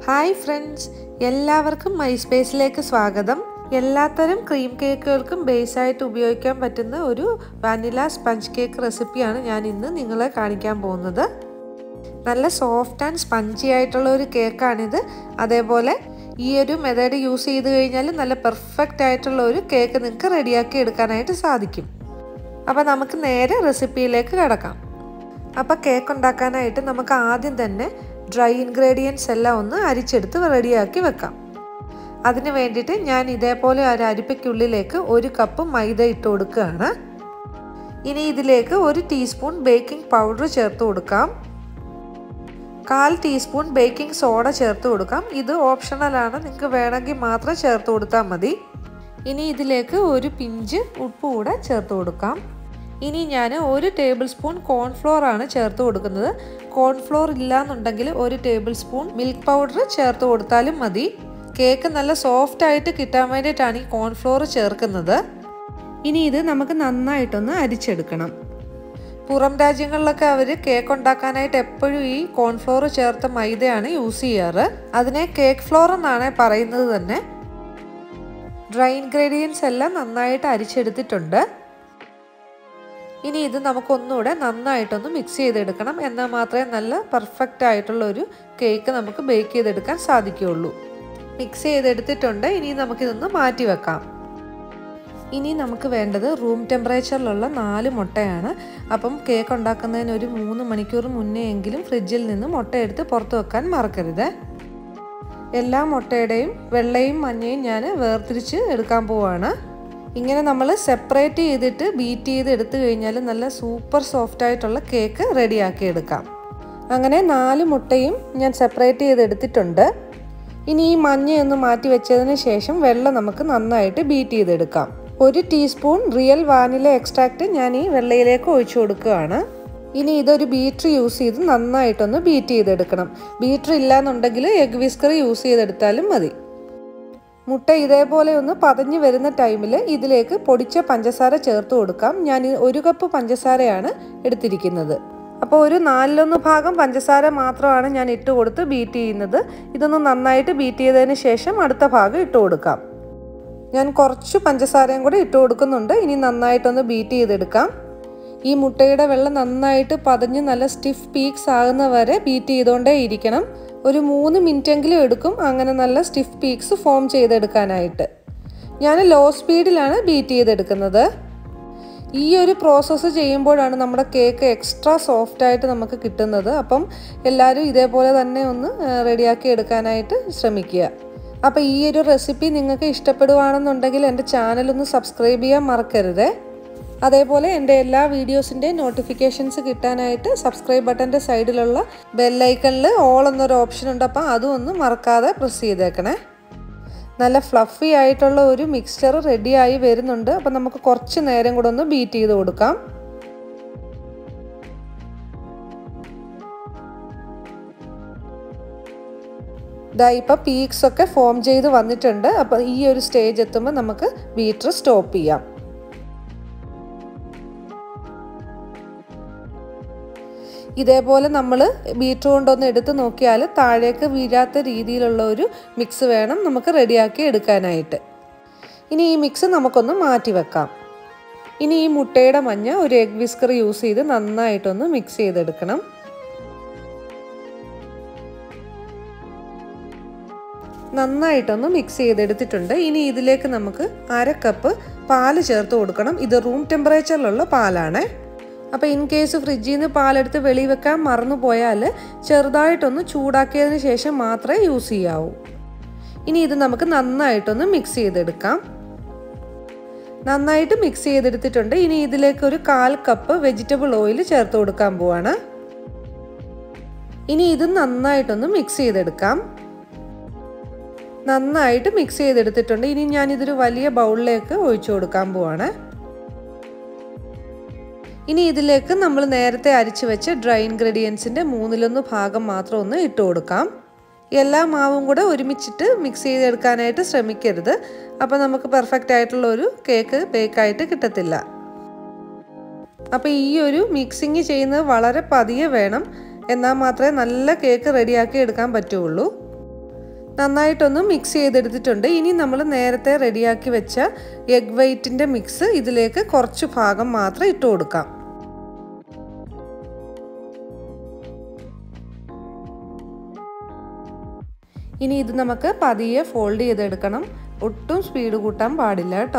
hi friends എല്ലാവർക്കും my സ്പേസിലേക്ക് സ്വാഗതം എല്ലാത്തരം ക്രീം കേക്കുകൾക്കും ബേസായിട്ട് ഉപയോഗിക്കാൻ പറ്റുന്ന ഒരു വാനില സ്പഞ്ച് കേക്ക് റെസിപ്പിയാണ് ഞാൻ ഇന്ന് നിങ്ങളെ കാണിക്കാൻ പോകുന്നത് നല്ല സോഫ്റ്റ് ആൻഡ് സ്പഞ്ചി ആയിട്ടുള്ള ഒരു കേക്കാണിത് അതേപോലെ ഈ ഒരു മെത്തേഡ് യൂസ് ചെയ്ത് കഴിഞ്ഞാൽ നല്ല പെർഫെക്റ്റ് ആയിട്ടുള്ള ഒരു കേക്ക് നിങ്ങൾക്ക് റെഡിയാക്കി എടുക്കാനായിട്ട് സാധിക്കും അപ്പോൾ നമുക്ക് നേരെ റെസിപ്പിയിലേക്ക് കിടക്കാം അപ്പോൾ കേക്ക് ഉണ്ടാക്കാനായിട്ട് നമുക്ക് ആദ്യം തന്നെ ഡ്രൈ ഇൻഗ്രീഡിയൻസ് എല്ലാം ഒന്ന് അരിച്ചെടുത്ത് റെഡിയാക്കി വെക്കാം അതിന് വേണ്ടിയിട്ട് ഞാൻ ഇതേപോലെ ഒരു അരിപ്പയ്ക്കുള്ളിലേക്ക് ഒരു കപ്പ് മൈദ ഇട്ട് കൊടുക്കുകയാണ് ഇനി ഇതിലേക്ക് ഒരു ടീസ്പൂൺ ബേക്കിംഗ് പൗഡർ ചേർത്ത് കൊടുക്കാം കാൽ ടീസ്പൂൺ ബേക്കിംഗ് സോഡ ചേർത്ത് കൊടുക്കാം ഇത് ഓപ്ഷണലാണ് നിങ്ങൾക്ക് വേണമെങ്കിൽ മാത്രം ചേർത്ത് കൊടുത്താൽ മതി ഇനി ഇതിലേക്ക് ഒരു പിഞ്ച് ഉപ്പ് കൂടെ ചേർത്ത് കൊടുക്കാം ഇനി ഞാൻ ഒരു ടേബിൾ സ്പൂൺ കോൺഫ്ലോർ ആണ് ചേർത്ത് കൊടുക്കുന്നത് കോൺഫ്ലോർ ഇല്ലാന്നുണ്ടെങ്കിൽ ഒരു ടേബിൾ സ്പൂൺ മിൽക്ക് പൗഡർ ചേർത്ത് കൊടുത്താലും മതി കേക്ക് നല്ല സോഫ്റ്റ് ആയിട്ട് കിട്ടാൻ വേണ്ടിയിട്ടാണ് ഈ കോൺഫ്ലോർ ചേർക്കുന്നത് ഇനി ഇത് നമുക്ക് നന്നായിട്ടൊന്ന് അരിച്ചെടുക്കണം പുറം രാജ്യങ്ങളിലൊക്കെ അവർ കേക്ക് ഉണ്ടാക്കാനായിട്ട് എപ്പോഴും ഈ കോൺഫ്ലോർ ചേർത്ത മൈദയാണ് യൂസ് ചെയ്യാറ് അതിനെ കേക്ക് ഫ്ലോർ എന്നാണ് പറയുന്നത് തന്നെ ഡ്രൈ ഇൻഗ്രീഡിയൻസ് എല്ലാം നന്നായിട്ട് അരിച്ചെടുത്തിട്ടുണ്ട് ഇനി ഇത് നമുക്കൊന്നുകൂടെ നന്നായിട്ടൊന്ന് മിക്സ് ചെയ്തെടുക്കണം എന്നാൽ മാത്രമേ നല്ല പെർഫെക്റ്റ് ആയിട്ടുള്ള ഒരു കേക്ക് നമുക്ക് ബേക്ക് ചെയ്തെടുക്കാൻ സാധിക്കുകയുള്ളൂ മിക്സ് ചെയ്തെടുത്തിട്ടുണ്ട് ഇനി നമുക്കിതൊന്ന് മാറ്റി വെക്കാം ഇനി നമുക്ക് വേണ്ടത് റൂം ടെമ്പറേച്ചറിലുള്ള നാല് മുട്ടയാണ് അപ്പം കേക്ക് ഉണ്ടാക്കുന്നതിന് ഒരു മൂന്ന് മണിക്കൂർ മുന്നേ എങ്കിലും ഫ്രിഡ്ജിൽ നിന്ന് മുട്ടയെടുത്ത് പുറത്ത് വെക്കാൻ മറക്കരുത് എല്ലാ മുട്ടയുടെയും വെള്ളയും മഞ്ഞയും ഞാൻ വേർതിരിച്ച് എടുക്കാൻ പോവാണ് ഇങ്ങനെ നമ്മൾ സെപ്പറേറ്റ് ചെയ്തിട്ട് ബീറ്റ് ചെയ്ത് എടുത്തു കഴിഞ്ഞാൽ നല്ല സൂപ്പർ സോഫ്റ്റ് ആയിട്ടുള്ള കേക്ക് റെഡിയാക്കി എടുക്കാം അങ്ങനെ നാല് മുട്ടയും ഞാൻ സെപ്പറേറ്റ് ചെയ്ത് എടുത്തിട്ടുണ്ട് ഇനി ഈ മഞ്ഞയൊന്ന് മാറ്റി വെച്ചതിന് ശേഷം വെള്ളം നമുക്ക് നന്നായിട്ട് ബീറ്റ് ചെയ്തെടുക്കാം ഒരു ടീസ്പൂൺ റിയൽ വാനില എക്സ്ട്രാക്റ്റ് ഞാൻ ഈ വെള്ളയിലേക്ക് ഒഴിച്ചു കൊടുക്കുകയാണ് ഇനി ഇതൊരു ബീറ്റർ യൂസ് ചെയ്ത് നന്നായിട്ടൊന്ന് ബീറ്റ് ചെയ്തെടുക്കണം ബീറ്റർ ഇല്ലാന്നുണ്ടെങ്കിൽ എഗ് വിസ്കർ യൂസ് ചെയ്തെടുത്താലും മതി മുട്ട ഇതേപോലെ ഒന്ന് പതഞ്ഞു വരുന്ന ടൈമിൽ ഇതിലേക്ക് പൊടിച്ച പഞ്ചസാര ചേർത്ത് കൊടുക്കാം ഞാൻ ഒരു കപ്പ് പഞ്ചസാരയാണ് എടുത്തിരിക്കുന്നത് അപ്പോൾ ഒരു നാലിലൊന്ന് ഭാഗം പഞ്ചസാര മാത്രമാണ് ഞാൻ ഇട്ട് കൊടുത്ത് ബീറ്റ് ചെയ്യുന്നത് ഇതൊന്ന് നന്നായിട്ട് ബീറ്റ് ചെയ്തതിന് ശേഷം അടുത്ത ഭാഗം ഇട്ട് കൊടുക്കാം ഞാൻ കുറച്ച് പഞ്ചസാരയും കൂടെ ഇട്ട് കൊടുക്കുന്നുണ്ട് ഇനി നന്നായിട്ടൊന്ന് ബീറ്റ് ചെയ്തെടുക്കാം ഈ മുട്ടയുടെ വെള്ളം നന്നായിട്ട് പതഞ്ഞ് നല്ല സ്റ്റിഫ് പീക്സ് ആകുന്ന വരെ ബീറ്റ് ചെയ്തുകൊണ്ടേ ഇരിക്കണം ഒരു മൂന്ന് മിനിറ്റെങ്കിലും എടുക്കും അങ്ങനെ നല്ല സ്റ്റിഫ് പീക്സ് ഫോം ചെയ്തെടുക്കാനായിട്ട് ഞാൻ ലോ സ്പീഡിലാണ് ബീറ്റ് ചെയ്തെടുക്കുന്നത് ഈ ഒരു പ്രോസസ്സ് ചെയ്യുമ്പോഴാണ് നമ്മുടെ കേക്ക് എക്സ്ട്രാ സോഫ്റ്റ് ആയിട്ട് നമുക്ക് കിട്ടുന്നത് അപ്പം എല്ലാവരും ഇതേപോലെ തന്നെ ഒന്ന് റെഡിയാക്കി എടുക്കാനായിട്ട് ശ്രമിക്കുക അപ്പോൾ ഈ ഒരു റെസിപ്പി നിങ്ങൾക്ക് ഇഷ്ടപ്പെടുവാണെന്നുണ്ടെങ്കിൽ എൻ്റെ ചാനലൊന്ന് സബ്സ്ക്രൈബ് ചെയ്യാൻ മറക്കരുതേ അതേപോലെ എൻ്റെ എല്ലാ വീഡിയോസിൻ്റെ നോട്ടിഫിക്കേഷൻസ് കിട്ടാനായിട്ട് സബ്സ്ക്രൈബ് ബട്ടൻ്റെ സൈഡിലുള്ള ബെല്ലൈക്കണിൽ ഓൾ എന്നൊരു ഓപ്ഷൻ ഉണ്ട് അപ്പോൾ അതും ഒന്ന് മറക്കാതെ പ്രസ് ചെയ്തേക്കണേ നല്ല ഫ്ലഫി ആയിട്ടുള്ള ഒരു മിക്സ്ചർ റെഡിയായി വരുന്നുണ്ട് അപ്പം നമുക്ക് കുറച്ച് നേരം കൂടെ ഒന്ന് ബീറ്റ് ചെയ്ത് കൊടുക്കാം ഇതാ ഇപ്പം പീക്സ് ഒക്കെ ഫോം ചെയ്ത് വന്നിട്ടുണ്ട് അപ്പം ഈ ഒരു സ്റ്റേജ് എത്തുമ്പോൾ നമുക്ക് ബീറ്റർ സ്റ്റോപ്പ് ചെയ്യാം ഇതേപോലെ നമ്മൾ ബീറ്റർ കൊണ്ടൊന്ന് എടുത്ത് നോക്കിയാൽ താഴേക്ക് വീഴാത്ത രീതിയിലുള്ള ഒരു മിക്സ് വേണം നമുക്ക് റെഡിയാക്കി എടുക്കാനായിട്ട് ഇനി ഈ മിക്സ് നമുക്കൊന്ന് മാറ്റി വെക്കാം ഇനി ഈ മുട്ടയുടെ മഞ്ഞ ഒരു എഗ് വിസ്കർ യൂസ് ചെയ്ത് നന്നായിട്ടൊന്ന് മിക്സ് ചെയ്തെടുക്കണം നന്നായിട്ടൊന്ന് മിക്സ് ചെയ്തെടുത്തിട്ടുണ്ട് ഇനി ഇതിലേക്ക് നമുക്ക് അര കപ്പ് പാല് ചേർത്ത് കൊടുക്കണം ഇത് റൂം ടെമ്പറേച്ചറിലുള്ള പാലാണ് അപ്പോൾ ഇൻ കേസ് ഫ്രിഡ്ജിൽ നിന്ന് പാലെടുത്ത് വെളി വെക്കാൻ മറന്നു പോയാൽ ചെറുതായിട്ടൊന്ന് ചൂടാക്കിയതിന് ശേഷം മാത്രമേ യൂസ് ചെയ്യാവൂ ഇനി ഇത് നമുക്ക് നന്നായിട്ടൊന്ന് മിക്സ് ചെയ്തെടുക്കാം നന്നായിട്ട് മിക്സ് ചെയ്തെടുത്തിട്ടുണ്ട് ഇനി ഇതിലേക്ക് ഒരു കാൽ കപ്പ് വെജിറ്റബിൾ ഓയിൽ ചേർത്ത് കൊടുക്കാൻ പോവാണ് ഇനി ഇത് നന്നായിട്ടൊന്ന് മിക്സ് ചെയ്തെടുക്കാം നന്നായിട്ട് മിക്സ് ചെയ്തെടുത്തിട്ടുണ്ട് ഇനി ഞാൻ ഇതൊരു വലിയ ബൗളിലേക്ക് ഒഴിച്ചു കൊടുക്കാൻ പോവാണ് ഇനി ഇതിലേക്ക് നമ്മൾ നേരത്തെ അരിച്ചു വെച്ച ഡ്രൈ ഇൻഗ്രീഡിയൻസിൻ്റെ മൂന്നിലൊന്ന് ഭാഗം മാത്രം ഒന്ന് ഇട്ട് കൊടുക്കാം എല്ലാ മാവും കൂടെ ഒരുമിച്ചിട്ട് മിക്സ് ചെയ്തെടുക്കാനായിട്ട് ശ്രമിക്കരുത് അപ്പോൾ നമുക്ക് പെർഫെക്റ്റ് ആയിട്ടുള്ള ഒരു കേക്ക് ബേക്കായിട്ട് കിട്ടത്തില്ല അപ്പോൾ ഈ ഒരു മിക്സിങ് ചെയ്യുന്നത് വളരെ പതിയെ വേണം എന്നാൽ മാത്രമേ നല്ല കേക്ക് റെഡിയാക്കി എടുക്കാൻ പറ്റുള്ളൂ നന്നായിട്ടൊന്ന് മിക്സ് ചെയ്തെടുത്തിട്ടുണ്ട് ഇനി നമ്മൾ നേരത്തെ റെഡിയാക്കി വെച്ച എഗ് വൈറ്റിൻ്റെ മിക്സ് ഇതിലേക്ക് കുറച്ച് ഭാഗം മാത്രം ഇട്ട് കൊടുക്കാം ഇനി ഇത് നമുക്ക് പതിയെ ഫോൾഡ് ചെയ്തെടുക്കണം ഒട്ടും സ്പീഡ് കൂട്ടാൻ പാടില്ല കേട്ടോ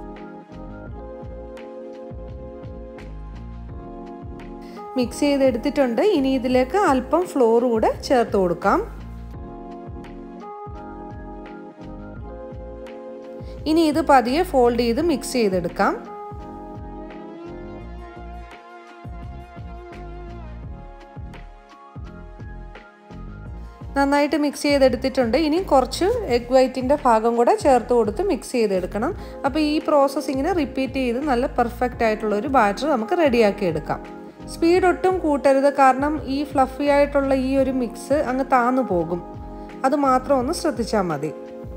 മിക്സ് ചെയ്തെടുത്തിട്ടുണ്ട് ഇനി ഇതിലേക്ക് അല്പം ഫ്ലോർ കൂടെ ചേർത്ത് കൊടുക്കാം ഇനി ഇത് പതിയെ ഫോൾഡ് ചെയ്ത് മിക്സ് ചെയ്തെടുക്കാം നന്നായിട്ട് മിക്സ് ചെയ്തെടുത്തിട്ടുണ്ട് ഇനി കുറച്ച് എഗ് വൈറ്റിൻ്റെ ഭാഗം കൂടെ ചേർത്ത് കൊടുത്ത് മിക്സ് ചെയ്തെടുക്കണം അപ്പോൾ ഈ പ്രോസസ്സ് ഇങ്ങനെ റിപ്പീറ്റ് ചെയ്ത് നല്ല പെർഫെക്റ്റ് ആയിട്ടുള്ള ഒരു ബാറ്റർ നമുക്ക് റെഡിയാക്കി എടുക്കാം സ്പീഡ് ഒട്ടും കൂട്ടരുത് കാരണം ഈ ഫ്ലഫി ആയിട്ടുള്ള ഈ ഒരു മിക്സ് അങ്ങ് താന്നു പോകും അത് മാത്രം ഒന്ന് ശ്രദ്ധിച്ചാൽ മതി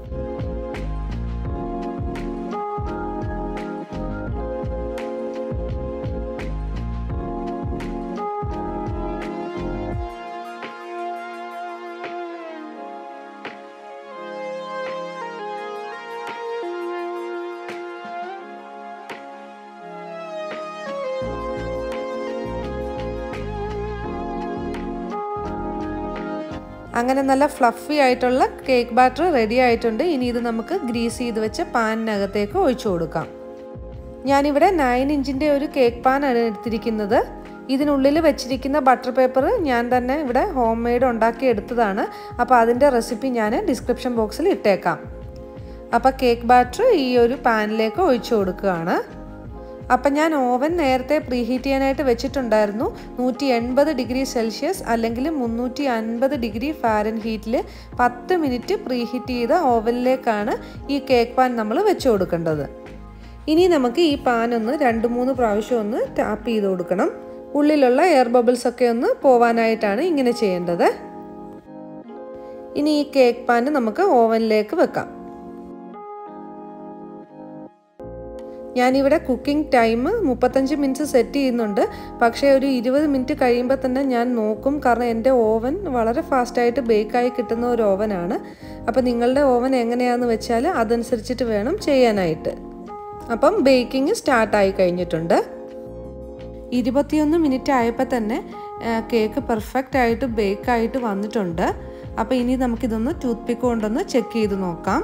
അങ്ങനെ നല്ല ഫ്ലഫി ആയിട്ടുള്ള കേക്ക് ബാറ്റർ റെഡി ആയിട്ടുണ്ട് ഇനി ഇത് നമുക്ക് ഗ്രീസ് ചെയ്ത് വെച്ച പാനിനകത്തേക്ക് ഒഴിച്ചു കൊടുക്കാം ഞാനിവിടെ നയൻ ഇഞ്ചിൻ്റെ ഒരു കേക്ക് പാനാണ് എടുത്തിരിക്കുന്നത് ഇതിനുള്ളിൽ വെച്ചിരിക്കുന്ന ബട്ടർ പേപ്പർ ഞാൻ തന്നെ ഇവിടെ ഹോം മെയ്ഡ് ഉണ്ടാക്കി എടുത്തതാണ് അപ്പോൾ അതിൻ്റെ റെസിപ്പി ഞാൻ ഡിസ്ക്രിപ്ഷൻ ബോക്സിൽ ഇട്ടേക്കാം അപ്പോൾ കേക്ക് ബാറ്റർ ഈ ഒരു പാനിലേക്ക് ഒഴിച്ചു കൊടുക്കുകയാണ് അപ്പം ഞാൻ ഓവൻ നേരത്തെ പ്രീഹീറ്റ് ചെയ്യാനായിട്ട് വെച്ചിട്ടുണ്ടായിരുന്നു നൂറ്റി എൺപത് ഡിഗ്രി സെൽഷ്യസ് അല്ലെങ്കിൽ മുന്നൂറ്റി അൻപത് ഡിഗ്രി ഫാരൻ ഹീറ്റിൽ പത്ത് മിനിറ്റ് പ്രീഹീറ്റ് ചെയ്ത ഓവനിലേക്കാണ് ഈ കേക്ക് പാൻ നമ്മൾ വെച്ച് കൊടുക്കേണ്ടത് ഇനി നമുക്ക് ഈ പാൻ ഒന്ന് രണ്ട് മൂന്ന് പ്രാവശ്യം ഒന്ന് ടാപ്പ് ചെയ്ത് കൊടുക്കണം ഉള്ളിലുള്ള എയർ ബബിൾസ് ഒക്കെ ഒന്ന് പോവാനായിട്ടാണ് ഇങ്ങനെ ചെയ്യേണ്ടത് ഇനി ഈ കേക്ക് പാൻ നമുക്ക് ഓവനിലേക്ക് വെക്കാം ഞാനിവിടെ കുക്കിംഗ് ടൈം മുപ്പത്തഞ്ച് മിനിറ്റ്സ് സെറ്റ് ചെയ്യുന്നുണ്ട് പക്ഷേ ഒരു ഇരുപത് മിനിറ്റ് കഴിയുമ്പോൾ തന്നെ ഞാൻ നോക്കും കാരണം എൻ്റെ ഓവൻ വളരെ ഫാസ്റ്റായിട്ട് ബേക്കായി കിട്ടുന്ന ഒരു ഓവനാണ് അപ്പോൾ നിങ്ങളുടെ ഓവൻ എങ്ങനെയാണെന്ന് വെച്ചാൽ അതനുസരിച്ചിട്ട് വേണം ചെയ്യാനായിട്ട് അപ്പം ബേക്കിംഗ് സ്റ്റാർട്ടായി കഴിഞ്ഞിട്ടുണ്ട് ഇരുപത്തിയൊന്ന് മിനിറ്റ് ആയപ്പോൾ തന്നെ കേക്ക് പെർഫെക്റ്റ് ആയിട്ട് ബേക്കായിട്ട് വന്നിട്ടുണ്ട് അപ്പോൾ ഇനി നമുക്കിതൊന്ന് ടൂത്ത് പിക്ക് കൊണ്ടൊന്ന് ചെക്ക് ചെയ്ത് നോക്കാം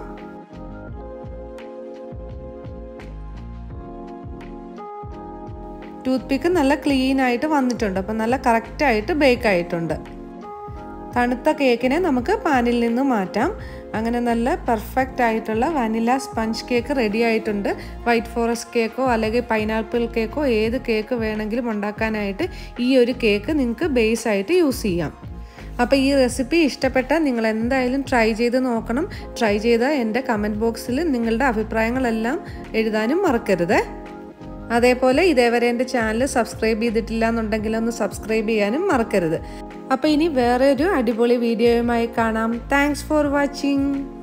ടൂത്ത് പിക്ക് നല്ല ക്ലീൻ ആയിട്ട് വന്നിട്ടുണ്ട് അപ്പം നല്ല കറക്റ്റായിട്ട് ബേക്ക് ആയിട്ടുണ്ട് തണുത്ത കേക്കിനെ നമുക്ക് പാനിൽ നിന്ന് മാറ്റാം അങ്ങനെ നല്ല പെർഫെക്റ്റ് ആയിട്ടുള്ള വനില സ്പഞ്ച് കേക്ക് റെഡി ആയിട്ടുണ്ട് വൈറ്റ് ഫോറസ്റ്റ് കേക്കോ അല്ലെങ്കിൽ പൈനാപ്പിൾ കേക്കോ ഏത് കേക്ക് വേണമെങ്കിലും ഉണ്ടാക്കാനായിട്ട് ഈ ഒരു കേക്ക് നിങ്ങൾക്ക് ബേസ് ആയിട്ട് യൂസ് ചെയ്യാം അപ്പോൾ ഈ റെസിപ്പി ഇഷ്ടപ്പെട്ടാൽ നിങ്ങൾ എന്തായാലും ട്രൈ ചെയ്ത് നോക്കണം ട്രൈ ചെയ്താൽ എൻ്റെ കമൻറ്റ് ബോക്സിൽ നിങ്ങളുടെ അഭിപ്രായങ്ങളെല്ലാം എഴുതാനും മറക്കരുത് അതേപോലെ ഇതേവരെ എൻ്റെ ചാനൽ സബ്സ്ക്രൈബ് ചെയ്തിട്ടില്ല എന്നുണ്ടെങ്കിൽ ഒന്ന് സബ്സ്ക്രൈബ് ചെയ്യാനും മറക്കരുത് അപ്പോൾ ഇനി വേറെ ഒരു അടിപൊളി വീഡിയോയുമായി കാണാം താങ്ക്സ് ഫോർ വാച്ചിങ്